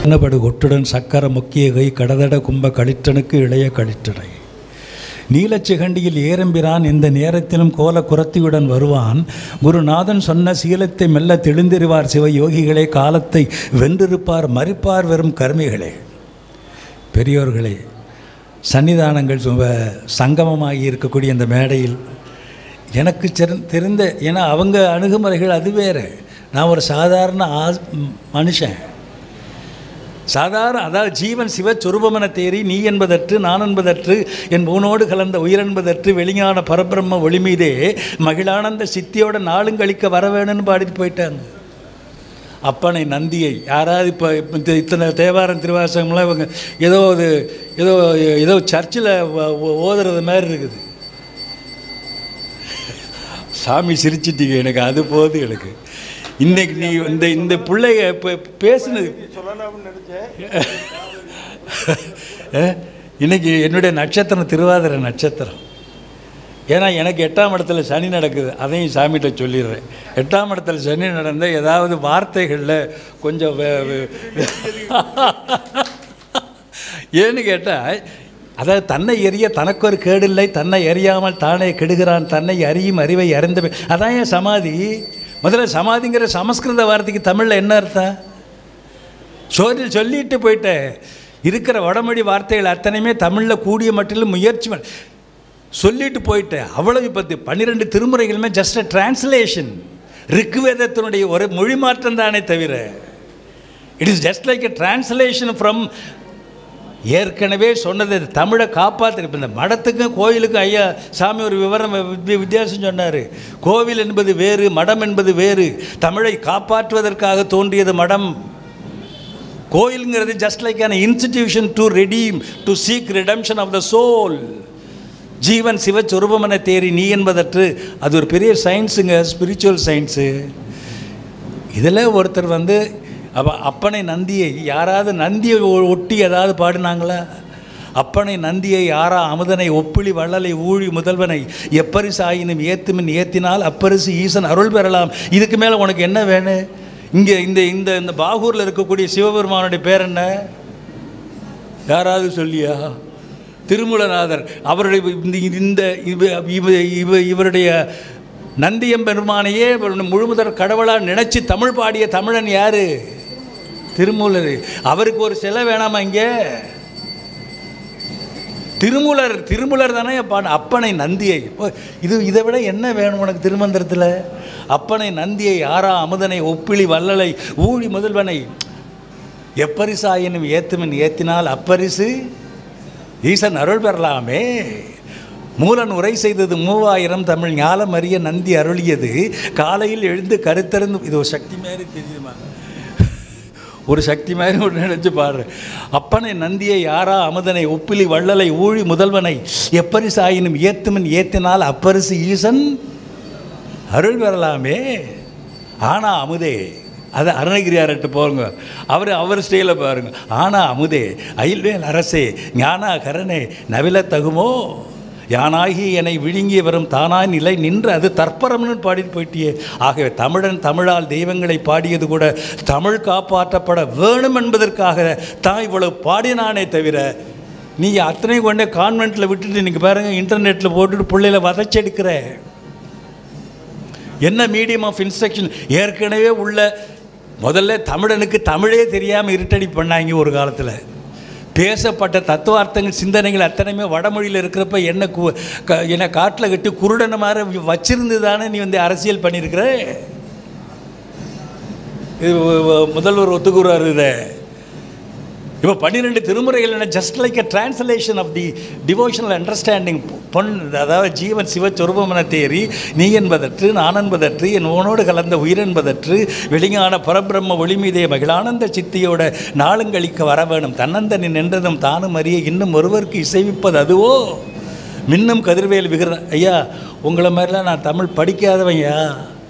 கர்ணபடு கொட்டுடன் சக்கர முக்கிய கை கடதட கும்ப களிற்றனுக்கு இளைய களிற்றனை நீலச்சிகண்டியில் ஏரம்பிரான் இந்த நேரத்திலும் கோல குரத்தியுடன் வருவான் குருநாதன் சொன்ன சீலத்தை மெல்ல தெளிந்திருவார் சிவ யோகிகளே காலத்தை வென்றிருப்பார் மறிப்பார் வெறும் கர்மிகளே பெரியோர்களே சன்னிதானங்கள் சும சங்கமமாகி இருக்கக்கூடிய இந்த மேடையில் எனக்கு தெரி- தெரிந்த ஏன்னா அவங்க அணுகுமுறைகள் அது வேறு நான் ஒரு சாதாரண ஆ மனுஷன் சாதாரண அதாவது ஜீவன் சிவச்சுரூபமென தேறி நீ என்பதற்று நான் என்பதற்று என் ஊனோடு கலந்த உயிரென்பதற்று வெளிஞான பரபிரம்ம ஒளிமீதே மகிழானந்த சித்தியோட நாளும் கழிக்க வர வேணும்னு பாடிட்டு போயிட்டாங்க அப்பனை நந்தியை யாராவது இப்போ இந்த இத்தனை தேவாரம் திருவாசகம்லாம் இவங்க ஏதோ ஒரு ஏதோ ஏதோ சர்ச்சில் ஓதுறது மாதிரி இருக்குது சாமி சிரிச்சிட்டீங்க எனக்கு அது போதும் எனக்கு இன்னைக்கு நீ இந்த இந்த பிள்ளைய இப்போ பேசுனது அஹ், இன்னைக்கு என்னுடைய நட்சத்திரம் திருவாதிரை நட்சத்திரம் ஏன்னா எனக்கு எட்டாம் இடத்துல சனி நடக்குது அதையும் சாமிகிட்ட சொல்லிடுறேன் எட்டாம் இடத்துல சனி நடந்த ஏதாவது வார்த்தைகளில் கொஞ்சம் வே- வே- ஏன்னு கேட்டால் அதாவது தன்னை எரிய தனக்கு ஒரு கேடில்லை தன்னை அறியாமல் தானே கெடுகிறான் தன்னை அறியும் அறிவை அறிந்த அதான் ஏன் சமாதி முதல்ல சமாதிங்கிற சமஸ்கிருத வார்த்தைக்கு தமிழில் என்ன அர்த்தம் சோதில் சொல்லிட்டு போயிட்டேன் இருக்கிற வடமொழி வார்த்தைகள் அத்தனையுமே தமிழில் கூடிய மட்டிலும் முயற்சி பண்ண- சொல்லிட்டு போயிட்டேன் அவ்வளவு பற்றி பன்னிரெண்டு திருமுறைகளுமே ஜஸ்ட் டிரான்ஸ்லேஷன் ரிக்வேதத்தினுடைய ஒரு மொழி மாற்றம் தானே தவிர it is just like a translation from ஏற்கனவே சொன்னது தமிழை காப்பாற்று இப்போ இந்த மடத்துக்கும் கோயிலுக்கும் ஐயா சாமி ஒரு விவரம் வி- வித்தியாசம் சொன்னார் கோவில் என்பது வேறு மடம் என்பது வேறு தமிழை காப்பாற்றுவதற்காக தோன்றியது மடம் கோயிலுங்கிறது just like an institution to redeem to seek redemption of the soul ஜீவன் சிவஸ்வரூபமென தேறி நீ என்பதற்று அது ஒரு பெரிய சயின்ஸுங்க ஸ்பிரிச்சுவல் சயின்ஸு இதில் ஒருத்தர் வந்து அப்ப அப்பனை நந்தியை யாராவது நந்தியை ஒ- ஒட்டி ஏதாவது பாடினாங்களா அப்பனை நந்தியை யாரா அமுதனை ஒப்பிளி வள்ளலை ஊழி முதல்வனை எப்பரிசு ஆயினும் ஏத்துமின் ஏத்தினால் அப்பரிசு ஈசன் அருள் பெறலாம் இதுக்கு மேலே உனக்கு என்ன வேணும் இங்கே இந்த இந்த இந்த பாகூரில் இருக்கக்கூடிய சிவபெருமானுடைய பேர் என்ன யாராவது சொல்லியா திருமூலநாதர் அவருடைய இந்த இந்த இவ இவ இவ இவருடைய நந்தியம்பெருமானையே இவருடைய முழுமுதற் கடவுளாக நினைச்சு தமிழ் பாடிய தமிழன் யாரு திருமூலர் அவருக்கு ஒரு சிலை வேணாமா இங்கே திருமூலர் திருமூலர் தானே பாட அப்பனை நந்தியை ஓ, இது இதை விட என்ன வேணும் உனக்கு திருமந்திரத்தில் அப்பனை நந்தியை ஆறா அமுதனை ஒப்பிளி வள்ளலை ஊழி முதல்வனை எப்பரிசாயினும் ஏத்துமின் ஏத்தினால் அப்பரிசு ஈசன் அருள் பெறலாமே மூலன் உரை செய்தது மூவாயிரம் தமிழ் ஞாலம் அறிய நந்தி அருளியது காலையில் எழுந்து கருத்தருந்து இது ஒரு சக்தி மாதிரி தெரியுமா ஒரு சக்தி மாதிரி ஒன்று நினச்சி பாரு அப்பனை நந்தியை யாரா அமுதனை ஒப்பிலி வள்ளலை ஊழி முதல்வனை எப்பரிசாயினும் ஏத்துமின் ஏத்தினால் அப்பரிசு ஈசன் அருள் பெறலாமே ஆனா அமுதே அது அருணகிரியார்கிட்ட போங்க அவர் அவர் ஸ்டைலில் பாருங்க ஆனா அமுதே அயில்வேல் அரசே ஞானா கரணே நவில தகுமோ யானாகி என்னை விழுங்கி வரும் தானாய் நிலை நின்று அது தற்பரம்னு பாடிட்டு போயிட்டியே ஆகவே தமிழன் தமிழால் தெய்வங்களை பாடியது கூட தமிழ் காப்பாற்றப்பட வேணும் என்பதற்காக தான் இவ்வளவு பாடினானே தவிர நீங்கள் அத்தனை கொண்டே கான்வெண்ட்டில் விட்டுட்டு நீங்கள் பாருங்கள் இன்டர்நெட்டில் போட்டுட்டு பிள்ளையில வதச்செடுக்கிற என்ன மீடியம் ஆஃப் இன்ஸ்ட்ரக்ஷன் ஏற்கனவே உள்ள முதல்ல தமிழனுக்கு தமிழே தெரியாமல் இருட்டடி பண்ணாங்க ஒரு காலத்தில் பேசப்பட்ட தத்துவார்த்தங்கள் சிந்தனைகள் அத்தனையுமே வடமொழியில் இருக்கிறப்ப என்ன கு க என்ன காட்டில் கட்டி குருடனை மாதிரி வச்சிருந்து தானே நீ வந்து அரசியல் பண்ணியிருக்கிற இது வ- வ- முதல்வர் ஒத்துக்குறாரு இதை இப்போ பன்னிரெண்டு திருமுறைகள் என்ன just like a translation of the devotional understanding பொன் அதாவது ஜீவன் சிவச்சொருபமன தேரி நீ என்பதற்று நான் என்பதற்று என் உனோடு கலந்த உயிர் என்பதற்று வெளிஞான பரபிரம்ம ஒளிமீதே மகிழானந்த சித்தியோட நாளுங்களிக்க வர வேணும் தன்னந்தனி நின்றதும் தானும் அறிய இன்னும் ஒருவருக்கு இசைவிப்பது அதுவோ மின்னும் கதிர்வேல் விகிற ஐயா உங்களை மாதிரிலாம் நான் தமிழ் படிக்காதவன்யா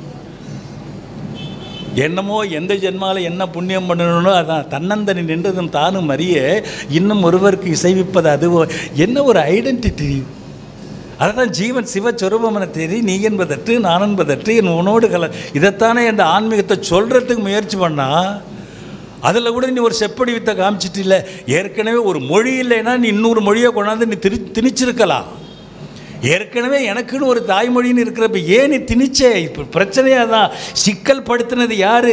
என்னமோ எந்த ஜென்மால என்ன புண்ணியம் பண்ணணும்னோ அதான் தன்னந்தனி நின்றதும் தானும் அறிய இன்னும் ஒருவருக்கு இசைவிப்பது அதுவோ என்ன ஒரு ஐடென்டிட்டி அதுதான் ஜீவன் சிவஸ்வரூபமென தேதி நீ என்பதற்று நான் என்பதற்று என் உனோடு கல இதைத்தானே இந்த ஆன்மீகத்தை சொல்கிறதுக்கு முயற்சி பண்ணால் அதில் கூட நீ ஒரு செப்படி வித்தை காமிச்சிட்டு இல்லை ஏற்கனவே ஒரு மொழி இல்லைன்னா நீ இன்னொரு மொழியை கொண்டாந்து நீ திரி திணிச்சிருக்கலாம் ஏற்கனவே எனக்குன்னு ஒரு தாய்மொழின்னு இருக்கிறப்ப ஏன் நீ திணிச்சே இப்போ பிரச்சனையாக தான் சிக்கல் படுத்தினது யாரு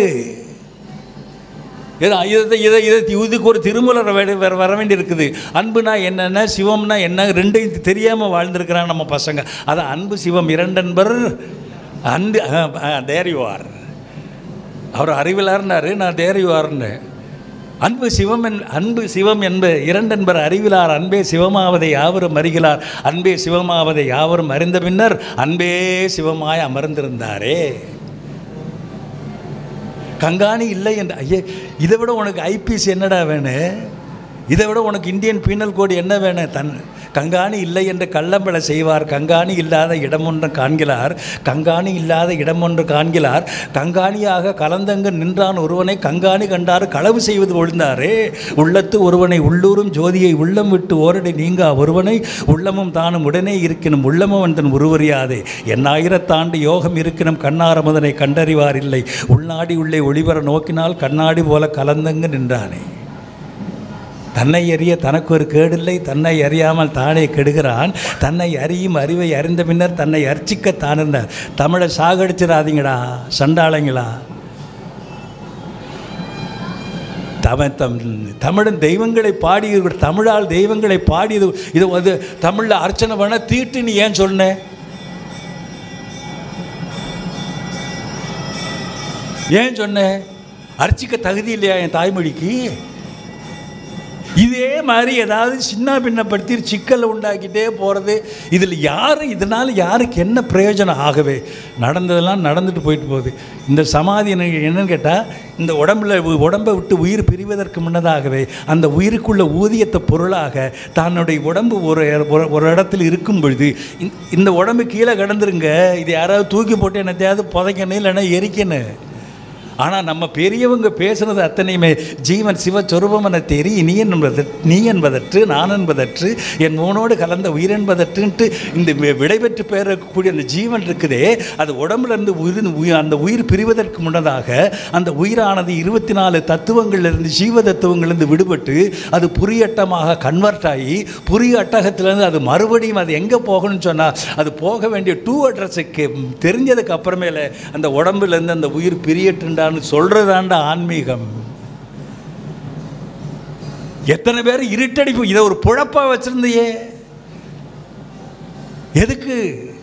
இதை இதை இதை இதை இதுக்கு ஒரு திருமலர் வேற வேற வர வேண்டி இருக்குது அன்புனா என்னென்ன சிவம்னா என்ன ரெண்டையும் தெரியாமல் வாழ்ந்திருக்கிறாங்க நம்ம பசங்க அதான் அன்பு சிவம் இரண்டன்பர் அன்பு தேரிவார் அவர் அறிவிலார்னாரு நான் தேரிவார்னு அன்பு சிவம் என் அன்பு சிவம் என்ப இரண்டென்பர் அறிவிலார் அன்பே சிவமாவதை யாவரும் அறிகிறார் அன்பே சிவமாவதை யாவரும் அறிந்த பின்னர் அன்பே சிவமாய் அமர்ந்திருந்தாரே கங்காணி இல்லை என்று ஐயே இதை விட உனக்கு ஐபிஎஸ் என்னடா வேணும் இதை விட உனக்கு இந்தியன் பீனல் கோடு என்ன வேணும் தன் கங்காணி இல்லை என்று கள்ளம்பட செய்வார் கங்காணி இல்லாத இடமொன்று காண்கிறார் கங்காணி இல்லாத இடமொன்று காண்கிறார் கங்காணியாக கலந்தங்கு நின்றான் ஒருவனை கங்காணி கண்டார் களவு செய்வது ஒழுந்தாரே உள்ளத்து ஒருவனை உள்ளூரும் ஜோதியை உள்ளம் விட்டு ஓரடி நீங்கா ஒருவனை உள்ளமும் தானும் உடனே இருக்கணும் உள்ளமும் தன் உருவறியாதே எண்ணாயிரத்தாண்டு யோகம் இருக்கணும் கண்ணாரமுதனை கண்டறிவார் இல்லை உள்நாடி உள்ளே ஒளிவர நோக்கினால் கண்ணாடி போல கலந்தங்கு நின்றானே தன்னை அறிய தனக்கு ஒரு கேடில்லை தன்னை அறியாமல் தானே கெடுகிறான் தன்னை அறியும் அறிவை அறிந்த பின்னர் தன்னை அர்ச்சிக்க தானிருந்தார் தமிழை சாகடிச்சிடாதீங்கடா சண்டாளங்களா தமிழ் தம் தமிழன் தெய்வங்களை பாடி தமிழால் தெய்வங்களை பாடியது இது வந்து தமிழில் அர்ச்சனை பண்ண தீட்டு நீ ஏன் சொன்ன ஏன் சொன்ன அர்ச்சிக்க தகுதி இல்லையா என் தாய்மொழிக்கு இதே மாதிரி ஏதாவது சின்ன பின்னப்படுத்தி சிக்கலை உண்டாக்கிட்டே போகிறது இதில் யார் இதனால் யாருக்கு என்ன பிரயோஜனம் ஆகவே நடந்ததெல்லாம் நடந்துட்டு போயிட்டு போகுது இந்த சமாதி எனக்கு என்னன்னு கேட்டால் இந்த உடம்புல உ- உடம்பை விட்டு உயிர் பிரிவதற்கு முன்னதாகவே அந்த உயிருக்குள்ள ஊதியத்தை பொருளாக தன்னுடைய உடம்பு ஒரு ஒரு- ஒரு இடத்துல இருக்கும் பொழுது இந்த- இந்த உடம்பு கீழே கிடந்துருங்க இது யாராவது தூக்கி போட்டு என்னத்தையாவது புதைக்கணும் இல்லைன்னா எரிக்கணும் ஆனால் நம்ம பெரியவங்க பேசுனது அத்தனையுமே ஜீவன் சிவஸ்வரூபமென தெரி நீ என்பது நீ என்பதற்று நான் என்பதற்று என் மூனோடு கலந்த உயிர் என்பதற்றுன்ட்டு இந்த வி- விடைபெற்று பெறக்கூடிய அந்த ஜீவன் இருக்குதே அது உடம்புல இருந்து உயிர் உயிர் அந்த உயிர் பிரிவதற்கு முன்னதாக அந்த உயிரானது இருபத்தி நாலு தத்துவங்கள்லேருந்து ஜீவ தத்துவங்கள்லேருந்து விடுபட்டு அது புரியட்டமாக கன்வெர்ட் ஆகி புரிய அட்டகத்திலேருந்து அது மறுபடியும் அது எங்கே போகணும்னு சொன்னால் அது போக வேண்டிய டூ அட்ரஸுக்கு தெரிஞ்சதுக்கு அப்புறமேல அந்த உடம்புலேருந்து அந்த உயிர் பிரியட்டுண்டான்னு சொல்கிறதாண்ட ஆன்மீகம் எத்தனை பேர் இருட்டடிப்பு இதை ஒரு புழப்பா வச்சிருந்தையே எதுக்கு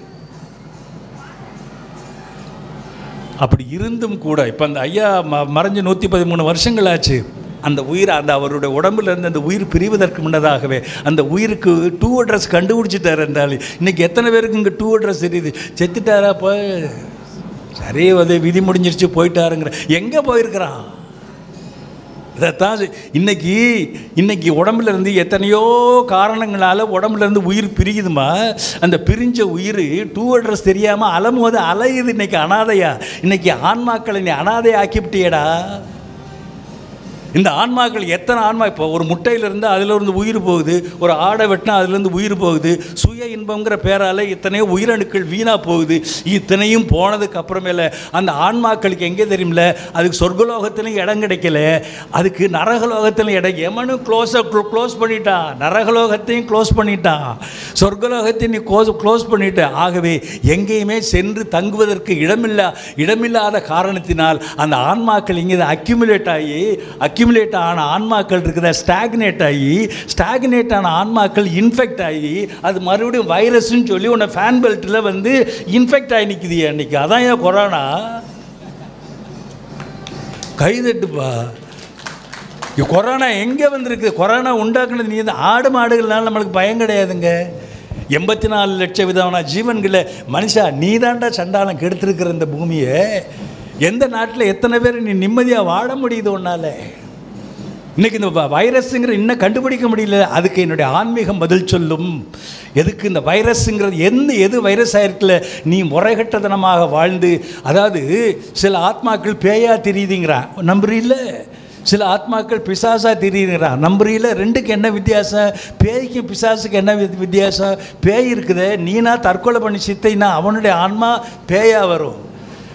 அப்படி இருந்தும் கூட இப்போ அந்த ஐயா ம மறைஞ்சு நூற்றி பதிமூணு வருஷங்கள் ஆச்சு அந்த உயிர் அந்த அவருடைய உடம்புல இருந்து அந்த உயிர் பிரிவதற்கு முன்னதாகவே அந்த உயிருக்கு டூ அட்ரஸ் கண்டுபிடிச்சிட்டார் இருந்தாலும் இன்னைக்கு எத்தனை பேருக்கு இங்கே டூ அட்ரஸ் தெரியுது செத்துட்டாரா இப்போ சரி அது விதி முடிஞ்சிருச்சு போயிட்டாருங்கிற எங்கே போயிருக்கிறான் இதைத்தான் செ- இன்னைக்கு இன்னைக்கு உடம்புல இருந்து எத்தனையோ காரணங்களால உடம்புல இருந்து உயிர் பிரியுதுமா அந்த பிரிஞ்ச உயிர் டூ அட்ரஸ் தெரியாமல் அலமுவது அலையுது இன்னைக்கு அனாதையா இன்னைக்கு ஆன்மாக்களை நீ அனாதை ஆக்கிவிட்டியடா இந்த ஆன்மாக்கள் எத்தனை ஆன்மா இப்போ ஒரு முட்டையிலிருந்து அதில் இருந்து உயிர் போகுது ஒரு ஆடை வெட்டினா அதுலேருந்து உயிர் போகுது சுய இன்பங்கிற பேரால் இத்தனையோ உயிரணுக்கள் வீணாக போகுது இத்தனையும் போனதுக்கு அப்புறமேல அந்த ஆன்மாக்களுக்கு எங்கே தெரியுமில்ல அதுக்கு சொர்க்கலோகத்திலையும் இடம் கிடைக்கல அதுக்கு நரகலோகத்திலும் இடம் எமனும் க்ளோஸை க்ளோஸ் பண்ணிட்டான் நரகலோகத்தையும் க்ளோஸ் பண்ணிட்டான் சொர்க்கலோகத்தையும் நீ க்ளோஸ் க்ளோஸ் பண்ணிட்ட ஆகவே எங்கேயுமே சென்று தங்குவதற்கு இடமில்லா இடமில்லாத காரணத்தினால் அந்த ஆன்மாக்கள் இங்கே அக்யூமுலேட் ஆகி அக்யூமுலேட் ஆன ஆன்மாக்கள் இருக்குத ஸ்டாக்னேட் ஆகி ஸ்டாக்னேட் ஆன ஆன்மாக்கள் இன்ஃபெக்ட் ஆகி அது மறுபடியும் வைரஸ்ன்னு சொல்லி உன்னை ஃபேன் பெல்ட்டில் வந்து இன்ஃபெக்ட் ஆகி நிற்குது அன்னைக்கு அதான் ஏன் கொரோனா கைதட்டுப்பா இ- கொரோனா எங்கே வந்திருக்கு கொரோனா உண்டாக்குனது நீ தான் ஆடு மாடுகள்னால நம்மளுக்கு பயம் கிடையாதுங்க எண்பத்தி நாலு லட்சம் விதமான ஜீவன்களை மனுஷா நீ தாண்டா சண்டாலம் கெடுத்திருக்கிற இந்த பூமியை எந்த நாட்டில் எத்தனை பேர் நீ நிம்மதியாக வாழ முடியுது உன்னால இன்னைக்கு இந்த வ- வைரஸுங்கிற இன்னும் கண்டுபிடிக்க முடியல அதுக்கு என்னுடைய ஆன்மீகம் பதில் சொல்லும் எதுக்கு இந்த வைரஸுங்கிறது எந்த எது வைரஸ் ஆயிருக்குல நீ முறைகட்டதனமாக வாழ்ந்து அதாவது சில ஆத்மாக்கள் பேயா தெரியுதுங்கிறான் நம்புறீல்ல சில ஆத்மாக்கள் பிசாசா தெரியுங்கிறான் நம்புறீல ரெண்டுக்கு என்ன வித்தியாசம் பேய்க்கும் பிசாசுக்கு என்ன வித்- வித்தியாசம் பேய் இருக்குதே நீனா தற்கொலை பண்ணி சித்தைனா அவனுடைய ஆன்மா பேயா வரும்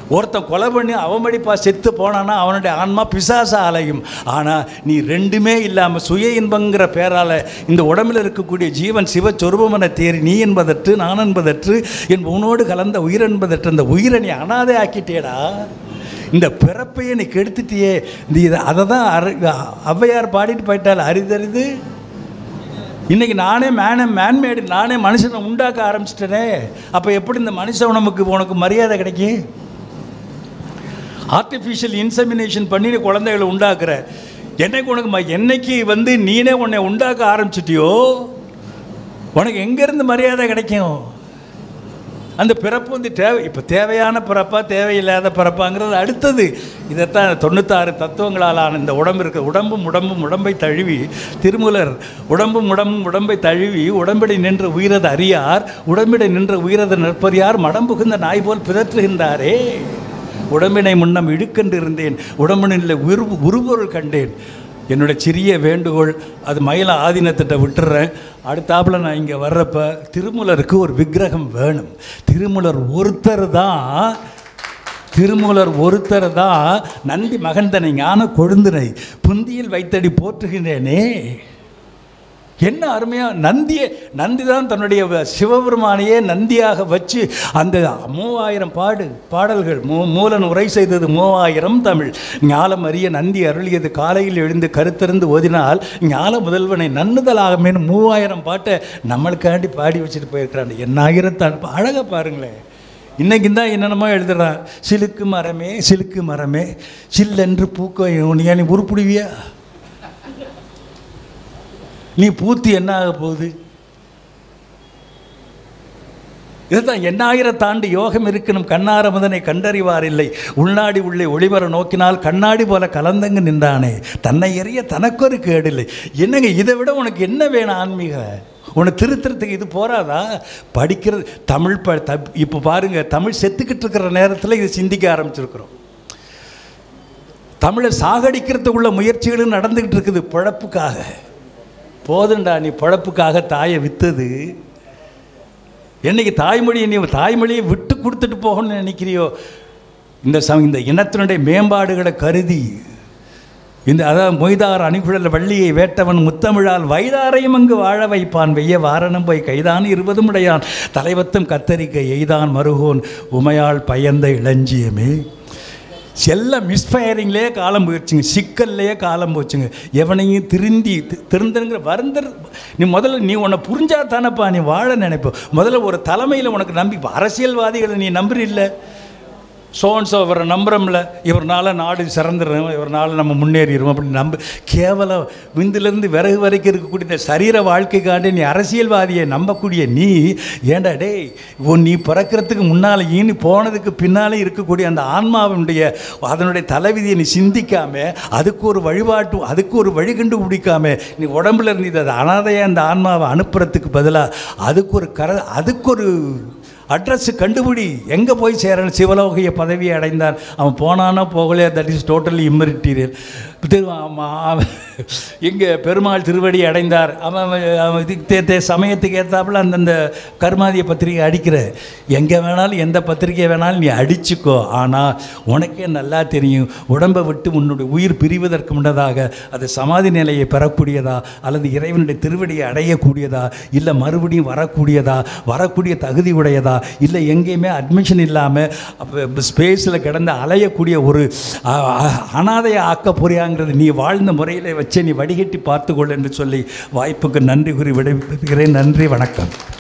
ஒருத்தன் கொலை பண்ணி அவமடிப்பா செத்து போனான்னா அவனுடைய ஆன்மா பிசாசா அலையும் ஆனால் நீ ரெண்டுமே இல்லாமல் சுய இன்பங்கிற பேரால் இந்த உடம்பில் இருக்கக்கூடிய ஜீவன் சிவச்சொருபமன தேறி நீ என்பதற்று நான் என்பதற்று என் உன்னோடு கலந்த உயிர் என்பதற்று அந்த உயிரை நீ அனாதை ஆக்கிட்டேடா இந்த பிறப்பையே நீ கெடுத்துட்டியே இந்த இதை அதை தான் அரு ஔவையார் பாடிட்டு போயிட்டால் அரிதறிது இன்னைக்கு நானே மேனே மேன்மேடு நானே மனுஷனை உண்டாக்க ஆரம்பிச்சிட்டேனே அப்போ எப்படி இந்த மனுஷன் நமக்கு உனக்கு மரியாதை கிடைக்கும் ஆர்டிஃபிஷியல் இன்செமினேஷன் பண்ணி நீ குழந்தைகளை உண்டாக்குற என்னைக்கு உனக்கு ம- என்னைக்கு வந்து நீனே உன்னை உண்டாக்க ஆரம்பிச்சிட்டியோ உனக்கு எங்கேருந்து மரியாதை கிடைக்கும் அந்த பிறப்பு வந்து தேவை இப்போ தேவையான பிறப்பா தேவையில்லாத பிறப்பாங்கிறது அடுத்தது இதைத்தான் தொண்ணூத்தாறு தத்துவங்களால் ஆன இந்த உடம்பு இருக்க உடம்பும் உடம்பும் உடம்பை தழுவி திருமூலர் உடம்பும் உடம்பும் உடம்பை தழுவி உடம்பிடை நின்ற உயிரது அறியார் உடம்பிடை நின்ற உயிரது நிற்பர் யார் மடம் புகுந்த நாய் போல் பிதற்றுகின்றாரே உடம்பினை முன்னம் இடுக்கென்று இருந்தேன் உடம்பினில் உரு உருபொருள் கண்டேன் என்னுடைய சிறிய வேண்டுகோள் அது மயில ஆதீனத்திட்ட விட்டுறேன் அடுத்தாப்புல நான் இங்கே வர்றப்ப திருமூலருக்கு ஒரு விக்கிரகம் வேணும் திருமூலர் ஒருத்தர் தான் திருமூலர் ஒருத்தர் தான் நந்தி மகந்தனை ஞான கொழுந்தினை புந்தியில் வைத்தடி போற்றுகின்றேனே என்ன அருமையாக நந்தியை நந்தி தான் தன்னுடைய வ- சிவபெருமானையே நந்தியாக வச்சு அந்த மூவாயிரம் பாடு பாடல்கள் மூ மூலன் உரை செய்தது மூவாயிரம் தமிழ் ஞாலம் அறிய நந்தி அருளியது காலையில் எழுந்து கருத்தறிந்து ஓதினால் ஞால முதல்வனை நன்னுதலாகமேனு மூவாயிரம் பாட்டை நம்மளுக்காண்டி பாடி வச்சுட்டு போயிருக்கிறான் எண்ணாயிரத்தான் அழகாக பாருங்களேன் இன்னைக்கு தான் என்னென்னமோ எழுதுறான் சிலுக்கு மரமே சிலுக்கு மரமே சில்லென்று பூக்க நீ நீ உருப்பிடுவியா நீ பூத்து என்ன ஆக போகுது இதுதான் எண்ணாயிரம் தாண்டு யோகம் இருக்கணும் கண்ணார முதனை கண்டறிவார் இல்லை உள்நாடி உள்ளே ஒளிவர நோக்கினால் கண்ணாடி போல கலந்தங்கு நின்றானே தன்னை எறிய தனக்கொரு கேடில்லை என்னங்க இதை விட உனக்கு என்ன வேணும் ஆன்மீக உன்னை திருத்துறதுக்கு இது போறாதா படிக்கிறது தமிழ் ப த இப்போ பாருங்க தமிழ் செத்துக்கிட்டு இருக்கிற நேரத்தில் இது சிந்திக்க ஆரம்பிச்சிருக்கிறோம் தமிழை சாகடிக்கிறதுக்குள்ள முயற்சிகளும் நடந்துக்கிட்டு இருக்குது பிழப்புக்காக போதுண்டா நீ பிழப்புக்காக தாயை வித்தது என்னைக்கு தாய்மொழியை நீ தாய்மொழியை விட்டு கொடுத்துட்டு போகணும்னு நினைக்கிறியோ இந்த சம் இந்த இனத்தினுடைய மேம்பாடுகளை கருதி இந்த அதான் மொய்தார் அணிகுழல் வள்ளியை வேட்டவன் முத்தமிழால் வைதாரையும் அங்கு வாழ வைப்பான் வெய்ய வாரணம் போய் கைதான் இருபதும் உடையான் தலைவத்தும் கத்தரிக்க எய்தான் மருகோன் உமையாள் பயந்த இளஞ்சியமே செல்ல மிஸ்ஃபயரிங்லேயே காலம் போயிடுச்சுங்க சிக்கல்லையே காலம் போச்சுங்க எவனையும் திருந்தி தி- திருந்தனுங்கிற வருந்தர் நீ முதல்ல நீ உன்னை புரிஞ்சா தானப்பா நீ வாழ நினைப்ப முதல்ல ஒரு தலைமையில் உனக்கு நம்பி இப்ப அரசியல்வாதிகளை நீ நம்புறில்ல சோன்சோ இவரை நம்புகிறோம்ல இவர்னால நாடு சிறந்துடும் இவர்னால நம்ம முன்னேறிடுவோம் அப்படின்னு நம்ப கேவலம் விந்துலேருந்து விறகு வரைக்கும் இருக்கக்கூடிய இந்த சரீர வாழ்க்கைக்காண்டி நீ அரசியல்வாதியை நம்பக்கூடிய நீ ஏண்டா டேய் உன் நீ பிறக்கிறதுக்கு முன்னால் ஈனி போனதுக்கு பின்னாலே இருக்கக்கூடிய அந்த ஆன்மாவினுடைய அதனுடைய தலைவிதியை நீ சிந்திக்காம அதுக்கு ஒரு வழிபாட்டு அதுக்கு ஒரு வழி கண்டுபிடிக்காம நீ உடம்புல இருந்து இதை அனாதையாக அந்த ஆன்மாவை அனுப்புறதுக்கு பதிலாக அதுக்கு ஒரு கர அதுக்கு ஒரு அட்ரஸ் கண்டுபிடி எங்கே போய் சேரணும் சிவலோகிய பதவியை அடைந்தான் அவன் போனானா போகலையா தட் இஸ் டோட்டலி இம்மெரிட்டீரியல் திரு இங்கே பெருமாள் திருவடி அடைந்தார் அவன் அவன் அவன் இதுக்கு தே- தே சமயத்துக்கு ஏற்றாப்புல அந்தந்த கர்மாதிய பத்திரிகை அடிக்கிற எங்கே வேணாலும் எந்த பத்திரிகை வேணாலும் நீ அடிச்சுக்கோ ஆனால் உனக்கே நல்லா தெரியும் உடம்பை விட்டு உன்னுடைய உயிர் பிரிவதற்கு முன்னதாக அது சமாதி நிலையை பெறக்கூடியதா அல்லது இறைவனுடைய திருவடியை அடையக்கூடியதா இல்லை மறுபடியும் வரக்கூடியதா வரக்கூடிய தகுதி உடையதா இல்லை எங்கேயுமே அட்மிஷன் இல்லாமல் அப்போ ஸ்பேஸில் கிடந்து அலையக்கூடிய ஒரு அ, அ, அனாதையை ஆக்க போறியாங்கிறது நீ வாழ்ந்த முறையில் வச்சு நீ வடிகட்டி பார்த்துக்கொள் என்று சொல்லி வாய்ப்புக்கு நன்றி கூறி விடைபெறுகிறேன் நன்றி வணக்கம்